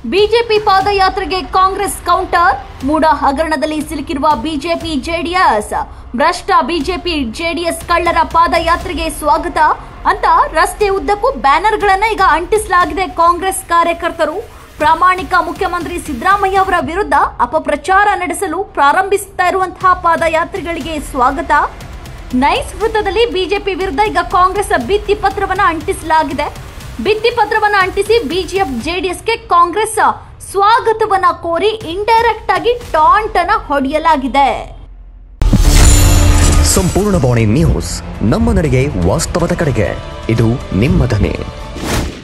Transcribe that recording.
BJP ಪಾದಯಾತ್ರೆಗೆ Congress counter ಮೂಡ ಹಗರಣದಲ್ಲಿ ಸಿಲುಕಿರುವ ಬಿಜೆಪಿ ಜೆಡಿಎಸ್ ಭ್ರಷ್ಟ ಬಿಜೆಪಿ ಜೆಡಿಎಸ್ ಕಳ್ಳರ ಪಾದಯಾತ್ರೆಗೆ ಸ್ವಾಗತ ಅಂತ ರಸ್ತೆ ಉದ್ದಕ್ಕೂ ಬ್ಯಾನರ್ಗಳನ್ನ ಈಗ ಅಂಟಿಸಲಾಗಿದೆ ಕಾಂಗ್ರೆಸ್ ಕಾರ್ಯಕರ್ತರು ಪ್ರಾಮಾಣಿಕ ಮುಖ್ಯಮಂತ್ರಿ ಸಿದ್ದರಾಮಯ್ಯ ಅವರ ವಿರುದ್ಧ ಅಪಪ್ರಚಾರ ನಡೆಸಲು ಪ್ರಾರಂಭಿಸುತ್ತಾ ಇರುವಂತಹ ಪಾದಯಾತ್ರೆಗಳಿಗೆ ಸ್ವಾಗತ ನೈಸ್ ವೃತ್ತದಲ್ಲಿ ಬಿಜೆಪಿ ವಿರುದ್ಧ ಈಗ ಕಾಂಗ್ರೆಸ್ ಭಿತ್ತಿ ಪತ್ರವನ್ನ ಅಂಟಿಸಲಾಗಿದೆ ಭಿತ್ತಿ ಪತ್ರವನ್ನ ಅಂಟಿಸಿ ಬಿಜೆಎಫ್ ಜೆಡಿಎಸ್ಗೆ ಕಾಂಗ್ರೆಸ್ ಸ್ವಾಗತವನ್ನ ಕೋರಿ ಇಂಡೈರೆಕ್ಟ್ ಆಗಿ ಟಾಂಟ್ ಅನ್ನ ಹೊಡೆಯಲಾಗಿದೆ ಸಂಪೂರ್ಣ ಬಾಣಿ ನ್ಯೂಸ್ ನಮ್ಮ ನಡೆಗೆ ವಾಸ್ತವದ ಕಡೆಗೆ ಇದು ನಿಮ್ಮ ಧ್ವನಿ